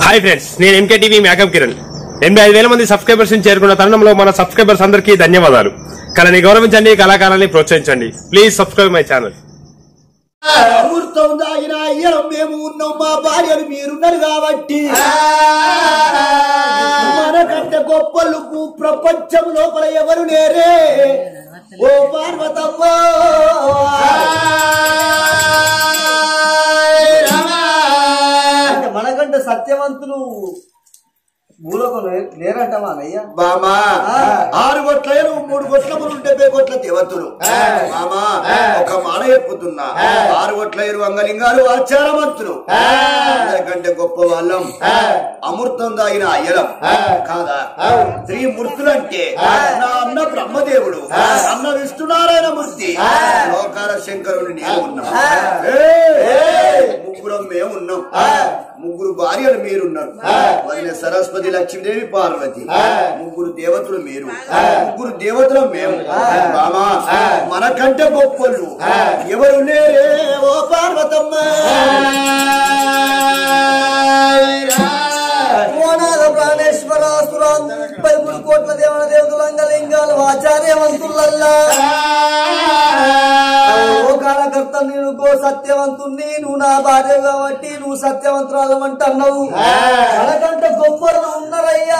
Hi friends నేను M K TV makeup Kiran ఎనభై ఐదు వేల మంది సబ్స్క్రైబర్స్ ని చేరుకున్న తరుణంలో మన సబ్స్క్రైబర్స్ అందరికీ ధన్యవాదాలు కళని గౌరవించండి కళాకారాన్ని ప్రోత్సహించండి ప్లీజ్ సబ్స్క్రైబ్ మై ఛానల్ అమృతం దాగిన అయ్యరం మేము ఉన్నాం మా భార్యలు మీరున్నారు కాబట్టి మనకంటే గొప్పలకు ప్రపంచం లోపల ఎవరు లేరే ఓ పార్వతమ్మ అంటే మనకంటే సత్యవంతులు భూలోకం లే- లేరంటావా అన్నయ్య బామా ఆరు గొట్ల మూడు గొట్ల మురు డెబ్బై గొట్ల దేవతలు మామా ఒక మాన చెప్పుతున్నా ఆరు గొట్ల ఇరు అంగలింగాలు ఆచారవంతులు అందరికంటే గొప్ప వాళ్ళం అమృతం దాగిన అయ్యలం కాదా త్రీ మూర్తులు అంటే నా అన్న బ్రహ్మదేవుడు అన్న విష్ణునారాయణ మూర్తి లోకాల శంకరుని నేను ఉన్నా ఏయ్! ముగ్గురం మేము ఉన్నాం ముగ్గురు భార్యలు మీరున్నారు వదిన సరస్వతి లక్ష్మీదేవి పార్వతి ముగ్గురు దేవతలు మీరు ముగ్గురు దేవతలు మేము బామా మనకంటే గొప్పలు ఎవరు లేరే ఓ పార్వతమ్మ మోనాద ప్రాణేశ్వర సురాన్ ముప్పై మూడు కోట్ల దేవన దేవతలు అంగలింగాలు ఆచార్యవంతులల్లా లోకాలకర్త నేను గో సత్యవంతుణ్ణి నువ్వు నా భార్య కాబట్టి నువ్వు సత్యవంతురాలు అంటున్నావు మనకంటే గొప్పలు ఉన్నారయ్యా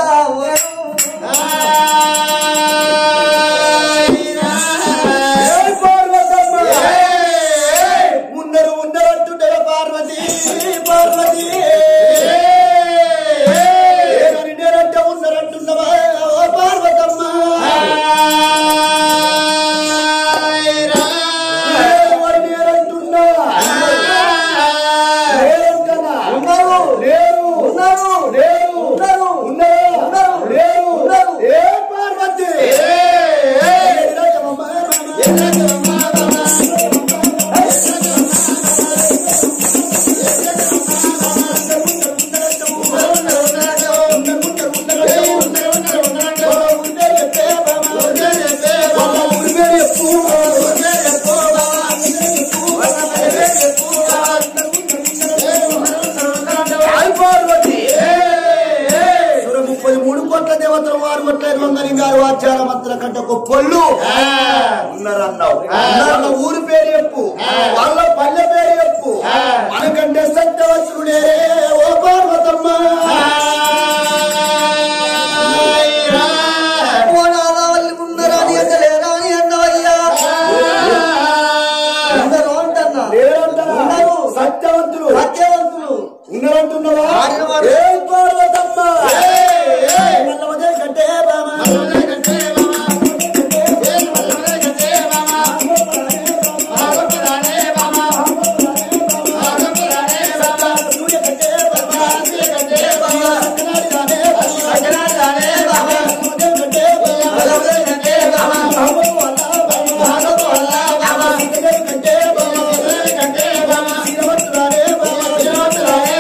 ఏయ్ పార్వతమ్మ ఉన్నరు ఉన్నరంటుంటారా పార్వతి పార్వతి ఏమని నేనంటే ఉన్నరంటున్నావా ఓ పార్వతమ్మ ఏమని నేనంటున్నా లేరంటనా? ఉన్నారు. లేరు ఉన్నారు. లేరు ఉన్నారు. ఉన్నారా? ఉన్నారు. లేరు ఉన్నారు. ఏ పార్వతి ఏ రాజమమ్మ, ఏ రాజమమ్మ, ముప్పై మూడు కోట్ల దేవతలు వారు కొట్ల మంగళి గారు ఆచార మంత్రుల కంటే గొప్పళ్ళు ఉన్నారన్నావు ఉన్నారన్న ఊరి పేరు చెప్పు వాళ్ళ పల్లె పేరు చెప్పు మనకంటే సత్యవతుడే ఓ పార్వతమ్మ మోనాద వాళ్ళు ఉన్నారా అని అంటే లేరా అని అన్నవయ్యా అందరూ అంటన్నా లేరంటారా? ఉన్నారు. సత్యవంతులు సత్యవంతులు ఉన్నారంటున్నావా ఆడినవాడు. ఏ పార్వతమ్మ మల్లవదే కంటే బామ. సూర్య కంటే బామ. సత్యనారాయణ బామ. మల్లవదే కంటే బామ. మల్లవదే కంటే బామ. భాగవతం వల్ల బామ. సీతదేవి కంటే బామ. సీతదేవి కంటే బామ. శ్రీరమతురాలే బామ. శ్రీరమతురాలే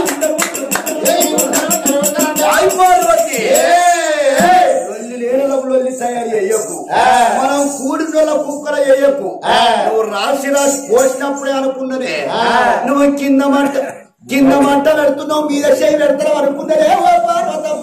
బామ. వాయు పార్వతి. లొల్లి లేనులకు లొల్లి తయారు చేయకు మనం కూడిన కుక్కల చేయకు నువ్వు రాసి రాసి పోసినప్పుడే అనుకున్నదే నువ్వు కింద మంట కింద మంట పెడుతున్నావు మీద చేయి పెడతావు అనుకున్నదే ఓ పార్వతమ్మ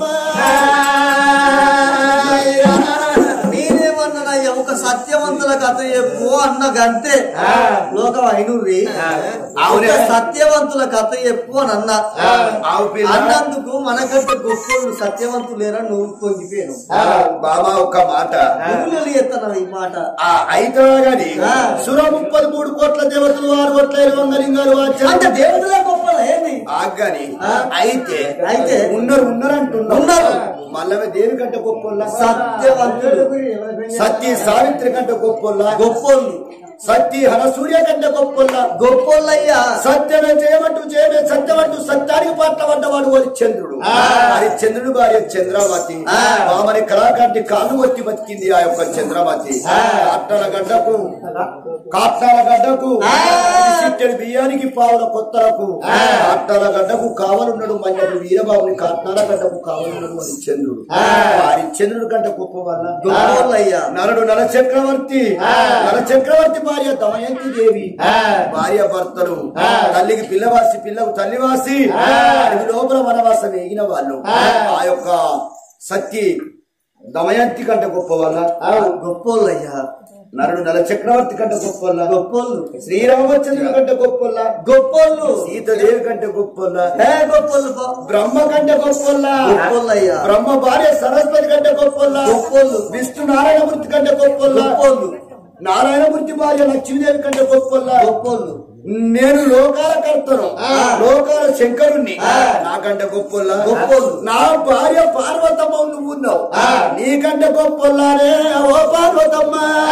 నేనేమన్నానయ్యా ఒక సత్యవంతుల కథ చెప్పు అన్న గంతే లోకం అయినూరి అవునే. ఒక సత్యవంతుల కథ చెప్పు అని అన్న ఆవు పిల్ల అన్నందుకు మనకంటే గొప్పలు సత్యవంతులు లేరా నువ్వు పొంగిపోయాను బాబా ఒక మాట నువ్వులు ఎత్తన ఈ మాట ఆ అయితే గాని ఆ. సుర ముప్పది మూడు కోట్ల దేవతలు ఆరు కోట్ల ఇరవై వంద లింగాలు అంటే ఆచార్య దేవతలే గొప్పలు ఏంది ఆగాని ఆ. అయితే అయితే. ఉన్నారు ఉన్నారు అంటున్నారు ఉన్నారు. మళ్ళీ దేవి కంటే గొప్ప సత్యవంతులు సత్య సావిత్రి కంటే గొప్ప గొప్పోళ్ళు సత్య హరసూర్య కంటే గొప్ప గొప్పోళ్ళయ్యా సత్యమే చేయమంటూ చేయమే సత్యమంటూ సత్యానికి పాటల పడ్డవాడు వారి చంద్రుడు అది చంద్రుడు భార్య చంద్రావతి మామని కళాకాంతి కాలు వచ్చి బతికింది ఆ యొక్క చంద్రావతి అట్టల గడ్డకు కాట్నాల గడ్డకు చిట్టెడు బియ్యానికి పావుల కొత్తలకు అట్టల గడ్డకు కావలున్నాడు మన్యడు వీరబాబుని కాట్నాల గడ్డకు కావలున్నాడు అని చంద్రుడు వారి చంద్రుడు కంటే గొప్ప వాళ్ళ గొప్పోళ్ళయ్యా నరుడు నల చక్రవర్తి నల చక్రవర్తి భార్య దమయంతి దేవి భార్య భర్తలు తల్లికి పిల్లవాసి పిల్లకు తల్లివాసి అడవి లోపల వనవాసి వనవాసం ఎగిన వాళ్ళు ఆ యొక్క సత్తి దమయంతి కంటే గొప్ప వాళ్ళ గొప్పోళ్ళయ్యా నరుడు నల చక్రవర్తి కంటే గొప్ప వాళ్ళ గొప్పోళ్ళు శ్రీరామచంద్రుడి కంటే గొప్ప వాళ్ళ గొప్పోళ్ళు సీతదేవి కంటే గొప్ప వాళ్ళ ఏ గొప్పోళ్ళు పో. బ్రహ్మ కంటే గొప్ప వాళ్ళ గొప్పోళ్ళయ్యా బ్రహ్మ భార్య సరస్వతి కంటే గొప్ప వాళ్ళ గొప్పోళ్ళు విష్ణు నారాయణమూర్తి కంటే గొప్ప వాళ్ళ గొప్పోళ్ళు నారాయణమూర్తి భార్య లక్ష్మీదేవి కంటే గొప్ప వాళ్ళ గొప్పోళ్ళు నేను లోకాల కర్తను లోకాల శంకరుణ్ణి నాకంటే గొప్ప గొప్పోళ్ళు. నా భార్య పార్వతమ్మ నువ్వు ఉన్నావు నీకంటే గొప్పలానే ఓ పార్వతమ్మ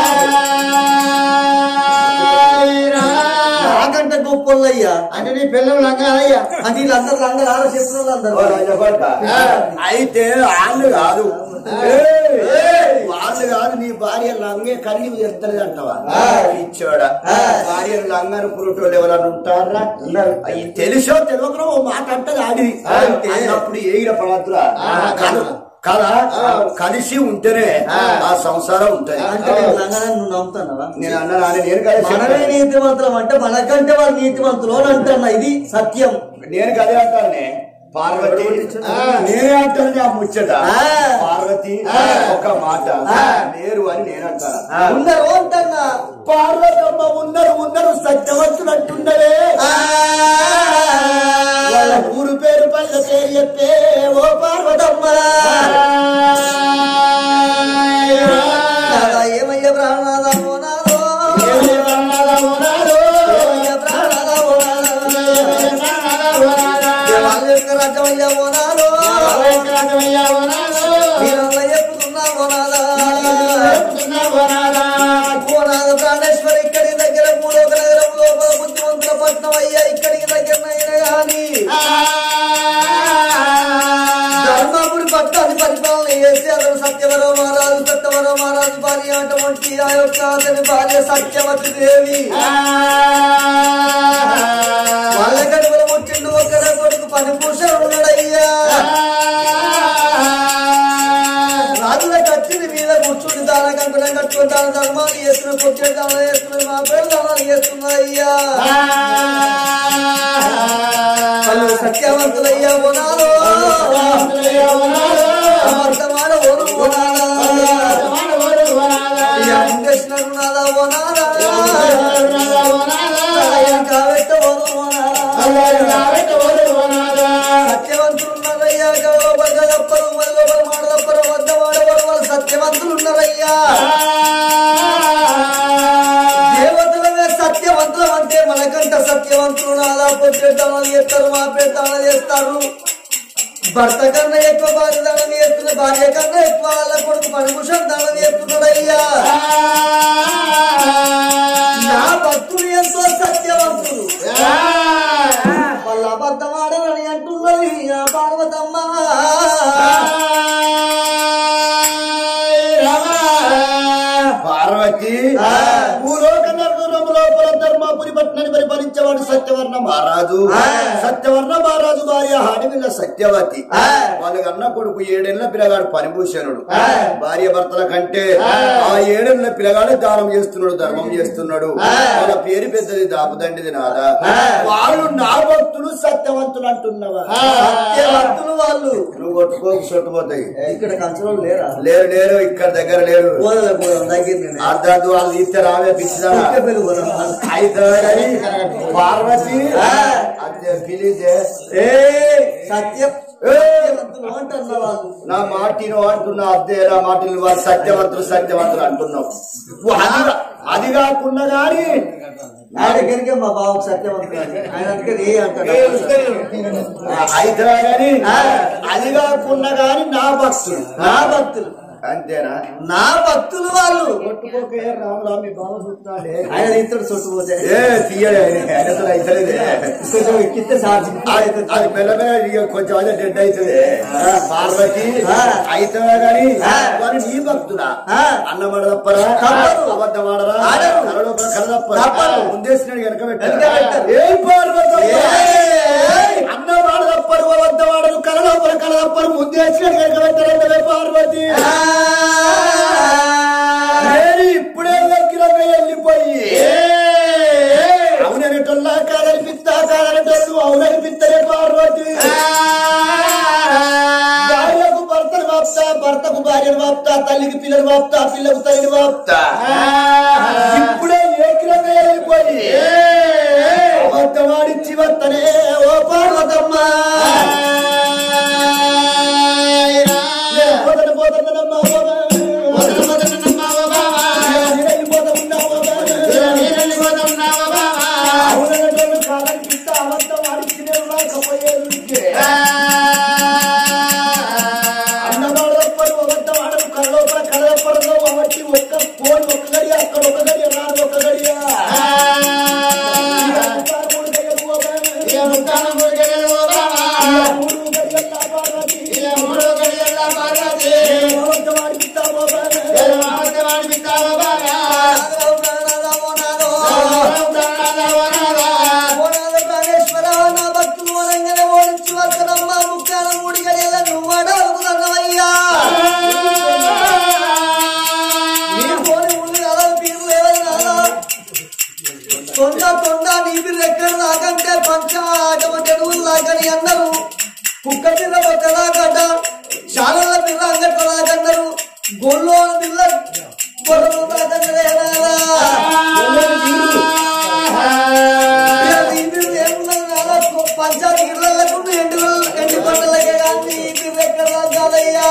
నాకంటే గొప్పోళ్ళయ్యా అంటే నీ పిల్లలు లంగాలయ్యా అంటే వీళ్ళందరూ లంగలు ఆడ చెప్పిన ఓ వాళ్ళందరూ రాజభట. అయితే వాళ్ళు కాదు ఏయ్, వాళ్ళు కాదు నీ భార్య లంగే కన్నీ ఎత్తలేదు అంటావా ఇచ్చోడా భార్య లంగారు పురుటోళ్ళు ఎవరన్నా ఉంటారా అవి తెలుసో తెలియకనో ఓ మాట అంటది ఆడి అంతే. అన్నప్పుడు ఏగిన పడద్దురా కదా కలిసి ఉంటేనే ఆ సంసారం ఉంటది అంటే నేను లంగలని నువ్వు నమ్ముతున్నావా నేను అన్నా నేను కదా మనమే చెప్పాను. నీతివంతులం అంటే మనకంటే వాళ్ళు నీతివంతులు అని అంటున్నా ఇది సత్యం నేను కదే అంటానే పార్వతి నేనే అంటాను ఆ ముచ్చట ఆ. పార్వతి ఒక మాట లేరు అని నేను అంటాను ఉన్నారు అంటున్నా పార్వతమ్మ ఉన్నారు ఉన్నారు సత్యవంతులు అంటున్నవే వాళ్ళ ఊరు పేరు పైన పేరు చెప్పే ఓ పార్వతమ్మ నాదా ఏమయ్య ప్రాణనాదా ఓ నాదో. ఏమి వర్ణాలా ఉన్నారు? ఏమయ్య ప్రాణనాదా ఓ నాదో. దేవాలయ యొక్క రాజ్యమయ్య ఓ నాదో. వీరల్ల ఎక్కుతున్నా ఓ నాదా. ఓ నాద ప్రాణేశ్వరి ఇక్కడి దగ్గర మూడొక నగరం లోపల బుద్ధివంతుల పట్నం అయ్యా ఇక్కడికి దగ్గర గాని ధర్మాపురి పట్టాన్ని పరిపాలన చేసి అతను సత్యవరం మహారాజు సత్యవరం మహారాజు భార్య అటువంటి ఆ యొక్క అతని భార్య సత్యవతి దేవి వాళ్ళ కడుపుల ముట్టిండు ఒకరి కొడుకు పని ఉన్నాడయ్యా రాజుల కత్తిని మీద కూర్చుని దాన కంకణం కట్టుకుని దాన ధర్మాలు చేస్తున్న కొట్టే దానం చేస్తున్నారు మా పేరు దానాలు చేస్తున్నాయ్యా వాళ్ళు సత్యవంతులయ్యా ఓనాలో వర్తమాన ఓరు ఓనాలా అయ్యా ముందేసినారు నాదా ఓనాలా అయ్యా కావెట్ట ఓరు ఓనాలా సత్యవంతులు ఉన్నారయ్యా గౌరవ తప్పరు మరొక మాట తప్పరు వద్ద వాడవారు వాళ్ళు సత్యవంతులు ఉన్నారయ్యా దేవతలమే సత్యవంతులు అంటే మనకంట సత్యవంతులు నాలా పొట్టేదానాలు చేస్తారు మా పేదానాలు చేస్తారు భర్త కన్నా ఎక్కువ భార్య దానం చేస్తున్న భార్య కన్నా ఎక్కువ వాళ్ళ కొడుకు పనిభూషణ దానం చేస్తున్నాడయ్యా నా భక్తులు ఎంతో సత్యవంతులు వాళ్ళ అబద్ధం ఆడరని అంటున్నది ఆ పార్వతమ్మ పార్వతి భూలోక నరకం లోపల ధర్మాపురి పట్టణాన్ని పరిపాలించేవాడు సత్యవర్ణ మహారాజు సత్యవర్ణ మహారాజు భార్య హాడిమిల్ల సత్యవతి వాళ్ళకి అన్న కొడుకు ఏడేళ్ల పిల్లగాడు పనిభూషణుడు భార్య భర్తల కంటే ఆ ఏడేళ్ల పిల్లగాడు దానం చేస్తున్నాడు ధర్మం చేస్తున్నాడు వాళ్ళ పేరు పెద్దది దాపుదండిది నాదా వాళ్ళు నా భక్తులు సత్యవంతులు అంటున్నావా సత్యవంతులు వాళ్ళు నువ్వు కొట్టుకోకు చుట్టుపోతాయి ఇక్కడ కంచంలో లేరా లేరు లేరు ఇక్కడ దగ్గర లేరు పోదల పోదాం దగ్గర అర్ధాంతు వాళ్ళు తీస్తే రావే పిచ్చిదా పోదాం అయితే కానీ పార్వతి అదే పిలిచే ఏ సత్యం సత్యవంతులు అంటున్న వాళ్ళు నా మాటిను అంటున్నా అదే నా మాటలు వాళ్ళు సత్యవంతులు సత్యవంతులు అంటున్నావు నువ్వు అది అది కాకుండా గాని ఆయన దగ్గరికి మా బాబు సత్యవంతులు అని. ఆయన దగ్గర ఏ అంటాడు అయితే గాని అది కాకుండా గాని నా భక్తులు నా భక్తులు అంతేనా నా భక్తులు వాళ్ళు కొట్టుకోకే రామరామ మీ బావ చూస్తాడే ఆయన ఇతడు చుట్టుపోతే ఏ తీయడే ఆయనతో అయితలేదే కొంచెం ఎక్కిస్తే సార్ అది- అది మెల్లమెల్ల ఇక కొంచెం అదే డెడ్ అవుతుంది పార్వతి ఆ. అయితే గాని ఆ. వారు నీ భక్తుడా ఆ. అన్నమాట తప్పరా తప్పరు. అబద్ధం ఆడరా ఆడరు. కరలోపల కర తప్పరా తప్పరు. ముందేసినాడు వెనక వెనక పెట్టారు పెట్టారు. ఏం పార్వతి ఏయ్. అన్నమాట తప్పరు అబద్ధం ఆడరు కరలోపల కర తప్పరు ముందేసినాడు వెనక పెట్టారంటే పార్వతి నేను ఇప్పుడే దగ్గరగా వెళ్ళిపోయి అవుననేటోళ్ళ కాదనిపిస్తా కాదనేటోళ్ళు అవుననిపిస్తలే పార్వతి భర్తకు భార్యను వాపుతా తల్లికి పిల్లలు వాపుతా పిల్లకు తల్లిని వాపుతా ఇప్పుడే ఏకిరంగా వెళ్ళిపోయి అబద్ధమాడిచ్చి వత్తనే ఓ పార్వతమ్మా నేను పోతన పోతనమ్మా బాబా. నేను వెళ్ళిపోతున్నావా బాబా. అవునన్నటువంటి కాలానికి ఇంత అబద్ధం ఆడిచ్చినే రాకపోయేది ఉంటే. అన్నవాడు తప్పడు అబద్ధం ఆడదు కళ్ళలోపల కళ్ళపడదు ఒకటి ఒక్క కోడి ఒక్క గడియ అక్కడ ఒక గడియ రాదు ఒక గడియ మూడు గడియలు బాబా. మూడు గడియల పార్వతి. అబద్ధం ఆడిపిస్తా బాబా. తొండ తొండ నీరు ఎక్కడ దాకంటే పంచాటమంటే నువ్వు దాకని అన్నారు కుక్క పిల్ల పక్కదాకట శాలల పిల్ల అంగట్ల దాకన్నారు గొల్లో పిల్ల గొర్రెలు దాకన్నదేనా పంచాయతీ ఇళ్లకు ఎండు ఎండు పంటలకే కానీ మీరు ఎక్కడ కాదయ్యా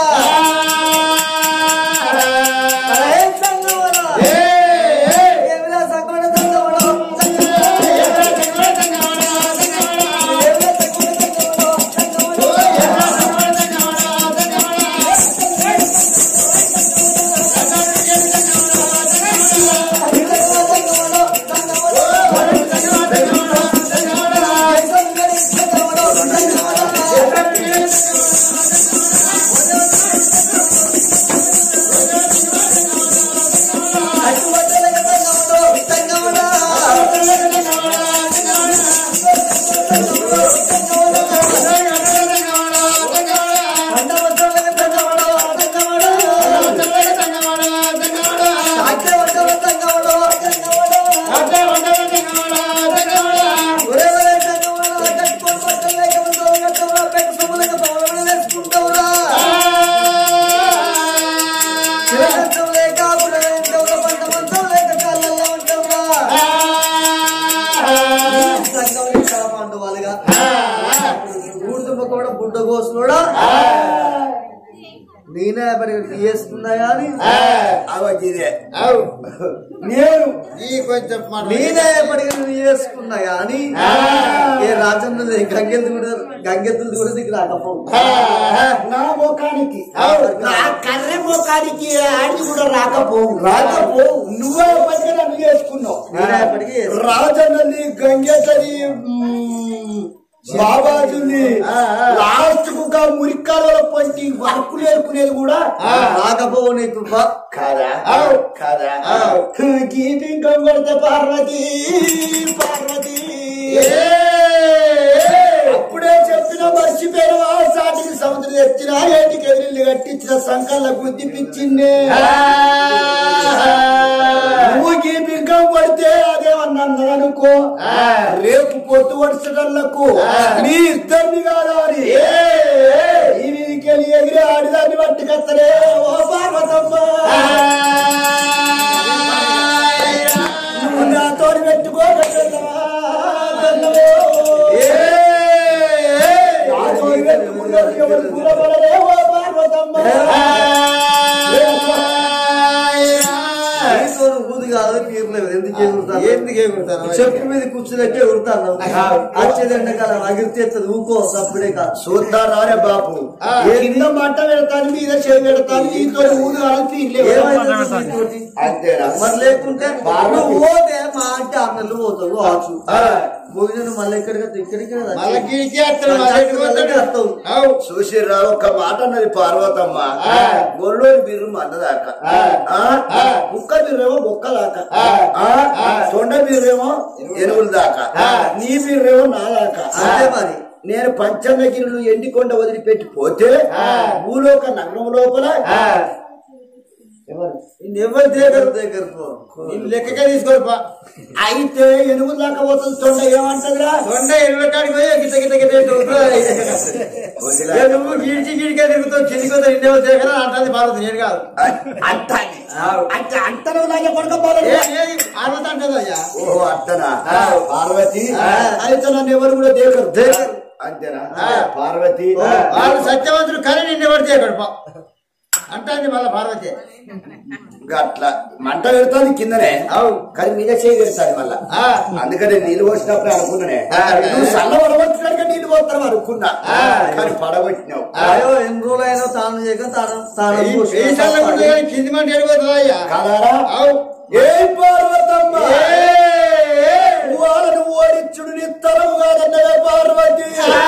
కూడా బుడ్డ కోసుడా నేనే మరి చేసుకున్నా కానీ అవగిరే నేను ఈ కొంచెం మాట నేనే ఎప్పటికీ నువ్వు చేసుకున్నా కానీ ఏ రాజన్న గంగెద్దు కూడా గంగెద్దులు కూడా దిగి రాకపోవు నా ముఖానికి నా కర్రె ముఖానికి ఆడికి కూడా రాకపోవు రాకపోవు నువ్వే పట్టుకుని నన్ను చేసుకున్నావు నేనే ఎప్పటికీ చేసుకున్నా. రాజన్నది గంగెతది బాబాజుని లాస్ట్ కు మురికాలలో పంచి వర్కులు ఏరుకునేది కూడా రాకపోవు నీకు బా- కాదా అవు. కాదా గీతి కొడితే పార్వతి పార్వతి అప్పుడే చెప్పిన మర్చిపోయిన సాటికి సముద్రం ఎత్తిన ఏటికి ఎదిరిల్లు కట్టించిన సంకల్ల గుద్దిపించింది నువ్వు ఈ బిగ్గం పడితే అదేమన్నా అనుకో రేపు పొద్దు వడిసటల్లకు మీ ఇద్దరిని కాదా అని ఈ వీధికి వెళ్ళి ఎగిరి ఆడిదాన్ని పట్టుకొత్తరే ఓ పార్వతమ్మ నువ్వు నాతో పెట్టుకోగలవా నాతో పెట్టుకున్నది ఎవరు కూలబడలే ఓ పార్వతమ్మ నీతో నువ్వు ఊది కాదు పీర్లేదు ఎందుకు ఎగురుతాను ఎందుకు ఎగురుతాను? చెప్పు మీద కూర్చున్నట్టే ఎగురుతాను వచ్చేది ఎండకాలం అగిరితే ఎత్తది ఊకో సప్పుడే కాదు చూద్దారా బాపు కింద మంట పెడతాను మీద చేయి పెడతాను నీతో ఊరు కలిపి ఏమైంది నీతోటి? అంతేనా మరి లేకుంటే నువ్వు పోతే మా అంటే అన్నలు పోతావు కావచ్చు భోజనం మళ్ళీ ఎక్కడికి ఇక్కడికి కదా మళ్ళీ గిరికి వస్తాడు, మళ్ళీ ఎక్కడికి పోతాడు? వస్తావు. అవు. చూసిర్రా ఒక మాట అన్నది పార్వతమ్మ గొల్లోని బిర్రు అన్నదాకా ఆ? కుక్క బిర్రేమో బొక్క దాకా ఆ? తొండ బిర్రేమో ఎనుగుల దాకా నీ బిర్రేమో నా దాకా అంతే మరి నేను పంచన్నగిరులు ఎండికొండ వదిలిపెట్టి పోతే భూలోక నగరం లోపల ఎవరు దేగరు దగ్గరకు నేను లెక్కకే తీసుకోరుపా అయితే ఎనుగు దాకా పోతుంది తొండ ఏమంటదిరా తొండ ఎనుగు కాడికి పోయి గిట్ట గిట్ట గిట్ట గిట్ట ఉంటుంది. ఏ నువ్వు గీడికి గీడికే తిరుగుతావు కిందికి పోతే నిన్నేమో దేగర అంటుంది భారత నేను కాదు అంటాని అంటే అంటారు నాకు కొడుకోపోలేదు పార్వతి అంటది అయ్యా ఓ అట్టనా పార్వతి అయితే నన్ను ఎవరు కూడా దేగరు దేగరు అంతేనా ఆ. పార్వతి వాడు సత్యవంతుడు కానీ నిన్ను ఎవరు దేగడు పా అంటుంది మళ్ళా పార్వతి ఇంకా అట్లా మంట పెడుతుంది కిందనే అవు కానీ మీద చేయి పెడతాడు మళ్ళా ఆ. అందుకని నీళ్ళు పోసినప్పుడు అనుకున్నానే ఆ. నువ్వు సల్ల పడగొట్టినాడుగా నీళ్ళు పోతావు అనుకున్నా ఆ. కానీ పడగొట్టినావు అయ్యో ఎన్ని రోజులైనా తాను చేయక తాను తాను ఈ వేషాల్లో ఉంటే కానీ కింది మంట ఎడిపోతుందా అయ్యా కాదారా అవు ఏ పార్వతమ్మ ఏ, ఏ. వాళ్ళను ఓడించుడు నీ తరము కాదన్నవే పార్వతి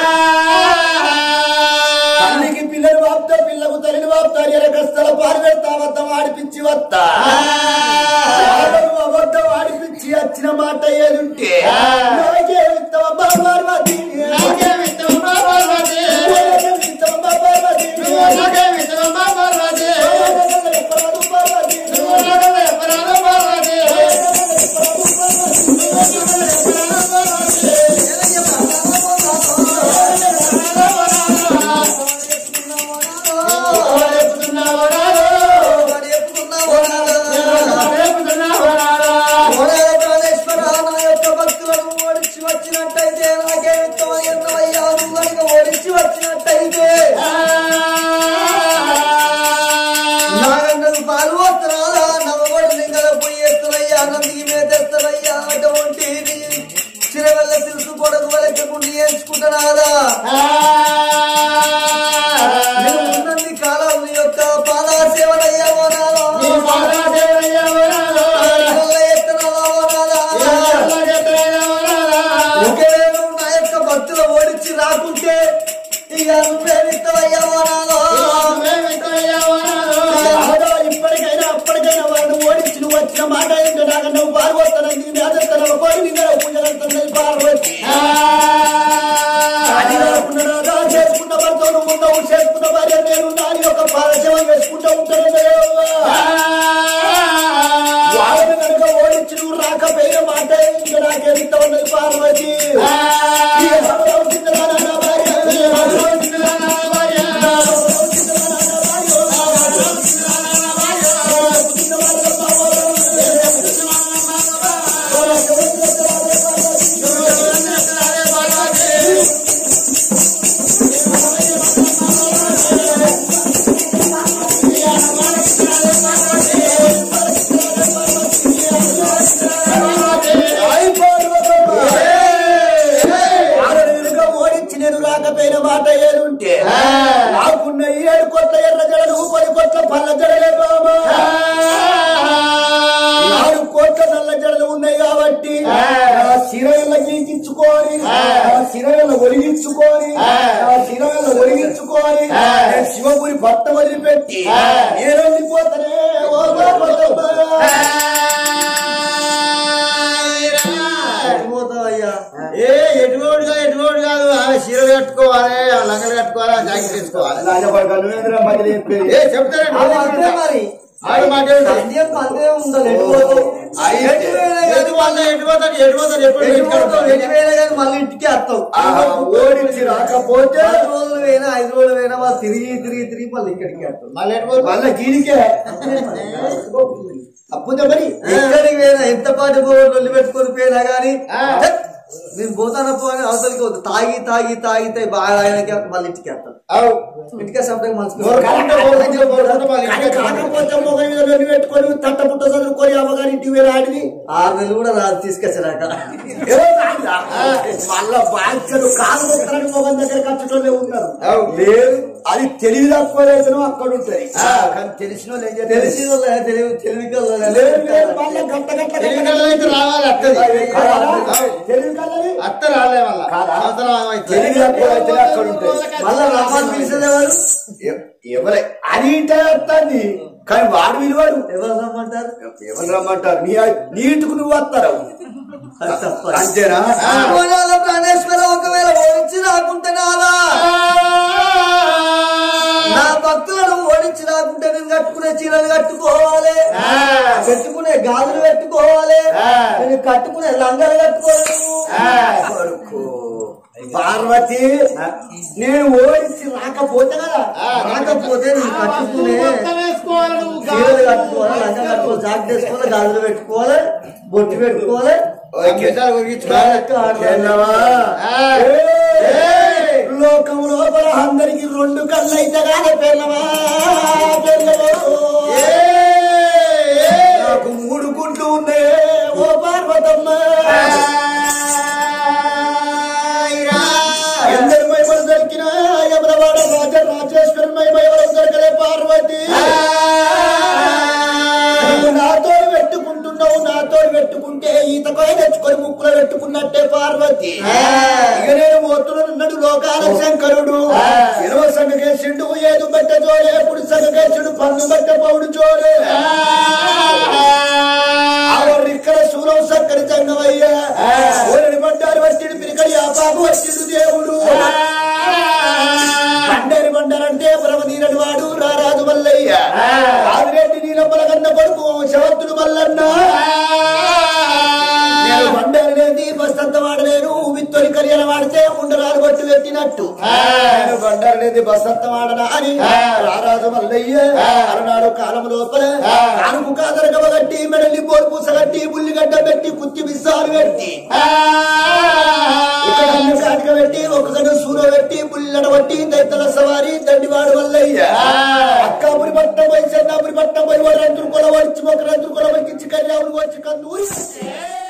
తల్లికి పిల్లలు వాపుతా పిల్లకు తల్లిని వాపుతారు ఎరకస్తల పాలు పెడతా అబద్ధం ఆడిపించి వస్తా వాళ్ళను అబద్ధం ఆడిపించి వచ్చిన మాట ఏదుంటే నాకే ఇస్తావమ్మా పార్వతి నాకే ఇస్తావమ్మా పార్వతి వచ్చినట్టయితే నాకే ఉత్తమయ్యా ఓడించి వచ్చినట్టయితే నాగంటలు పాలు వస్తున్నారా నవ్వబడి లింగల పోయి ఎత్తునయ్యా నందికి మీద తెస్తానయ్యా అటువంటి చిరవల్ల తెలుసు కొడకు వలెక్కకుండా ఎంచుకుంటున్నారా నేను ఉన్నన్ని కాలం నీ యొక్క పాదాసేవనయ్యా ఓనాలా ఎత్తనలా ఓనాలా ఒకవేళ నువ్వు నా యొక్క భక్తుల ఓడించి రాకుంటే ఇక నువ్వేమిస్తావయ్యా ఓనాలా అవునా, ఇప్పటికైనా అప్పటికైనా వాడిని ఓడించి నువ్వు వచ్చిన మాట ఏంటో నాకు నువ్వు పాల్గొస్తానని మేదెత్తనవు కోరి నిందర పూజలంటున్నది పార్వతి అది కాకుండా రాజా చేసుకున్న భర్త నువ్వు ఉన్నావు చేసుకున్న భార్య నేను నాని యొక్క పారసేవ చేసుకుంటూ ఉంటాను వాళ్ళని కనుక ఓడించి నువ్వు రాకపోయిన మాట ఇంకా నాకేమిస్తా ఉన్నది పార్వతి ఇక సమరం చింతనానా నా భార్య సమరం చింతనానా నా భార్య సమరం చింతనానా నా భార్య ఓడించి నేను రాకపోయిన మాట ఏదుంటే నాకున్న ఏడు కోట్ల ఎర్ర జడలు పది కోట్ల పల్ల జడలే బాబా నాలుగు కోట్ల నల్ల జడలు ఉన్నాయి కాబట్టి నా శిరవెల్ల గీకించుకొని నా శిరవెల్ల ఒలిగించుకొని నా శిరవెల్ల ఒలిగించుకొని నేను శివపురి భర్త వదిలిపెట్టి నేను వెళ్ళిపోతానే ఓ బాబా. పోతావయ్యా ఏ ఎటువోడు ఎటువోడు కాదు ఆమె చీర కట్టుకోవాలి ఆ లంగలు కట్టుకోవాలి ఆ జాకెట్ వేసుకోవాలి రాజపడక నువ్వేంద్ర మధ్యలో చెప్పేది ఏ చెప్తారండి అవి అంతే మరి ఆడు మాట ఏంటి? సంధ్యం పందే ఉండాలి ఎటు పోతావు అయితే ఎటు వేళ ఎటు పోతా, ఎటు పోతాడు, ఎటు పోతాడు, ఎప్పుడు ఎటు ఇంటికి పోతావు వస్తాడు? ఎటు వేళ కానీ మళ్ళీ ఇంటికి వస్తావు ఆహా, ఓడించి రాకపోతే పది రోజులు పోయినా ఐదు రోజులు పోయినా వాళ్ళు తిరిగి తిరిగి తిరిగి మళ్ళీ ఇక్కడికి వస్తావు మళ్ళీ ఎటు పోతాడు? మళ్ళా గీనికే అప్పుదే మరి ఎక్కడికి పోయినా ఎంత పాటు వదిలి పెట్టుకొని పోయినా గానీ ఆ. ఛట్! నేను పోతానప్పు అని అవతలికి వద్దు తాగి తాగి తాగితే బాగా ఆయనకి మళ్ళీ ఇంటికి వస్తాను అవు. ఇంటికి వస్తే మంచిగా నోరు కాలంటే పోరు, మంచిగా పోరు, అంతా మళ్ళీ కానీ ఇంటికి కాకపోతే మొగలి మీద లొల్లి పెట్టుకొని తట్ట పుట్ట చదువుకొని అమ్మగారి ఇంటికి వెళ్ళి ఆడిని ఆరు నెలలు కూడా రాదు తీసుకొచ్చినాక ఏదో రాదురా. మళ్ళా బ్యాంకులు కాలు మొక్కలని మొగం దగ్గర కట్టడంలో ఉన్నారు అవు. లేదు అది తెలివి తక్కువ అక్కడ ఉంటది కానీ తెలిసిన వాళ్ళు ఏం చేస్తారు తెలిసి వాళ్ళ తెలివి తెలివి కల్లా లేదు లేదు మళ్ళా గంట గంట తెలివి గంట కళ్ళలో అయితే రావాలి అత్తది కాదా? అవు. తెలివి కలది అత్త రాలే మళ్ళా కాదా? అవసరం ఏమైతే? తెలివి తక్కువ అయితే అక్కడ ఉంటాయి మళ్ళా రమ్మని పిలిచేదేవారు ఎ- ఎవరే అది ఇంటే వస్తుంది కానీ వాడు విలువాడు ఎవరు రమ్మంటారు ఎవరు రమ్మంటారు నీ నీటుకు నువ్వు వస్తారు అది తప్ప అంతేనా కోణాల ప్రాణేశ్వర ఒకవేళ ఓడించి రాకుంటే నాదా నా భక్తులను ఓడించి రాకుంటే నేను కట్టుకునే చీరలు కట్టి కట్టుకోవాలి పెట్టుకునే గాజులు పెట్టుకోవాలి నేను కట్టుకునే లంగలు కట్టుకోవాలి కొడుకు పార్వతి నేను ఓడించి రాకపోతే కదా రాకపోతే నేను కట్టుకునే చీరలు కట్టుకోవాలి లంగ కట్టుకోవాలి జాకెట్ వేసుకోవాలి గాజులు పెట్టుకోవాలి బొట్టు పెట్టుకోవాలి ఎన్నవా? ఏయ్! లోకం లోపల అందరికి రెండు కళ్ళు అయితే కానీ పెళ్ళవా పెళ్ళవో నాకు మూడు గుడ్లు ఉన్నాయి ఓ పార్వతమ్మ ఎందరి మైమలు దొరికిన యమనవాడ రాజ రాజేశ్వరి మైమ ఎవరు దొరకలే పార్వతి నువ్వు నాతో పెట్టుకుంటున్నావు నాతో పెట్టుకుంటే ఈతకాయ తెచ్చుకొని ముక్కులో పెట్టుకున్నట్టే పార్వతి ఇక నేను మోతులున్నాడు లోకాల శంకరుడు ఎనవ సంగకేసిండు ఏదు బట్ట జోలే ఎప్పుడు సంగకేసిండు పన్ను బట్ట పౌడు జోలే ఆవిడ ఇక్కడ సూరం సక్కడి సంగమయ్యా ఓరని బండారు వచ్చిడు పిరికడి ఆ బాబు వచ్చిడు దేవుడు బండరి బండరంటే పరమదీరని వాడు రారాజు మల్లయ్య ఆదిరెడ్డి నీలమ్మల కన్న కొడుకు శవంతుడు మల్లన్న నేను బండరి లేని బస్తంత వాడలేను విత్తొలి కరియల వాడితే ఉండరాలు కొట్టు పెట్టినట్టు నేను బండరి లేని బస్తంత వాడనా అని రారాజు మల్లయ్య అలనాడు కాలం లోపల కానుకు కాదరగవ గట్టి మెడలి బోరు పూసగట్టి బుల్లిగడ్డ పెట్టి కుత్తి బిస్సాలు పెట్టి ఇక్కడ అన్ని కాటిక పెట్టి ఒక్కగడ్డ సూర పెట్టి బుల్లడ పట్టి దైతల సవారి దండివాడు వల్లయ్య అక్కాపురి పట్నం పోయి చెన్నాపురి పట్నం పోయి వాడు రంతులు కొల వచ్చి ఒక రంతులు కొల వచ్చి కళ్యాణులు వచ్చి కన్నూరి